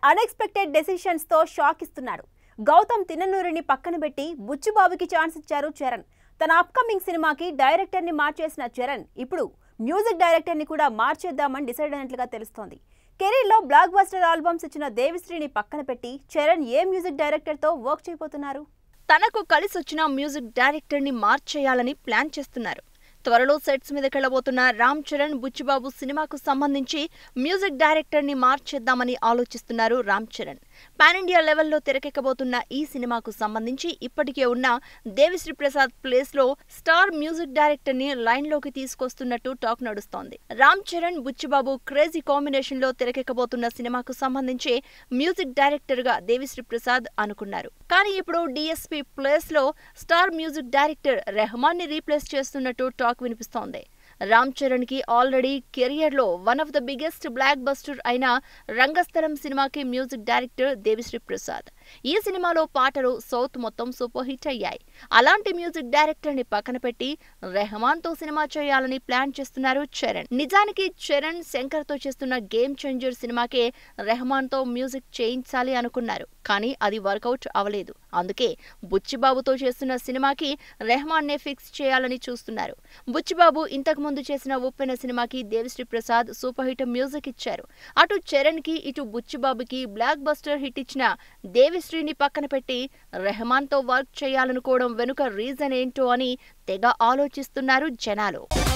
unexpected decisions తో shock ఇస్తున్నాడు గౌతమ్ తిన్ననూరిని పక్కన పెట్టి బుచ్చిబాబుకి ఛాన్స్ ఇచ్చారు చరణ్ తన అప్కమింగ్ సినిమాకి డైరెక్టర్ ని మార్చేసిన చరణ్ ఇప్పుడు మ్యూజిక్ డైరెక్టర్ ని కూడా మార్చేద్దామని డిసైడ్ అయినట్లుగా తెలుస్తోంది కెరీర్ లో బ్లాక్ బస్టర్ ఆల్బమ్స్ ఇచ్చిన దేవిశ్రీని పక్కన పెట్టి చరణ్ ఏ మ్యూజిక్ డైరెక్టర్ తో వర్క్ చేయబోతున్నారు తనకు కలిసొచ్చిన మ్యూజిక్ డైరెక్టర్ ని మార్చేయాలని ప్లాన్ చేస్తున్నారు త్వరలో సెట్స్ మీదకెళ్లబోతున్న రామ్ చరణ్ బుచ్చిబాబు సినిమాకు సంబంధించి మ్యూజిక్ డైరెక్టర్ ని మార్చేద్దామని ఆలోచిస్తున్నారు రామ్ చరణ్ పాన్ ఇండియా లెవెల్లో తెరకెక్కబోతున్న ఈ సినిమాకు సంబంధించి ఇప్పటికే ఉన్న దేవిశ్రీ ప్రసాద్ ప్లేస్ లో స్టార్ మ్యూజిక్ డైరెక్టర్ ని లైన్ లోకి తీసుకొస్తున్నట్టు టాక్ నడుస్తోంది రామ్ చరణ్ బుచ్చిబాబు క్రేజీ కాంబినేషన్ లో తెరకెక్కబోతున్న సినిమాకు సంబంధించి మ్యూజిక్ డైరెక్టర్ గా దేవిశ్రీ ప్రసాద్ అనుకున్నారు కానీ ఇప్పుడు డిఎస్పీ ప్లేస్ లో స్టార్ మ్యూజిక్ డైరెక్టర్ రెహమాన్ ని రీప్లేస్ చేస్తున్నట్టు టాక్ వినిపిస్తోంది రామ్ చరణ్ కి ఆల్రెడీ కెరియర్ లో one of the biggest blockbuster అయిన రంగస్థలం సినిమాకి మ్యూజిక్ డైరెక్టర్ దేవిశ్రీ ప్రసాద్ ఈ సినిమాలో పాటలు సౌత్ మొత్తం సూపర్ హిట్ అయ్యాయి అలాంటి మ్యూజిక్ డైరెక్టర్ ని పక్కన పెట్టి రెహమాన్ తో సినిమా చేయాలని ప్లాన్ చేస్తున్నారు చరణ్ నిజానికి చరణ్ శంకర్ తో చేస్తున్న గేమ్ చేంజర్ సినిమాకే రెహమాన్ తో మ్యూజిక్ చేయించాలి అనుకున్నారు కానీ అది వర్కౌట్ అవలేదు అందుకే బుచ్చిబాబుతో చేస్తున్న సినిమాకి రెహమాన్ నే ఫిక్స్ చేయాలని చూస్తున్నారు బుచ్చిబాబు ఇంతకు ముందు చేసిన ఉప్పెన సినిమాకి Devi Sri Prasad super hit music ఇచ్చారు అటు చరణ్ కి ఇటు బుచ్చిబాబుకి బ్లాక్ బస్టర్ హిట్ ఇచ్చిన దేవిశ్రీని పక్కన పెట్టి రెహమాన్ తో వర్క్ చేయాలనుకోవడం వెనుక రీజన్ ఏంటో అని తెగ ఆలోచిస్తున్నారు జనాలు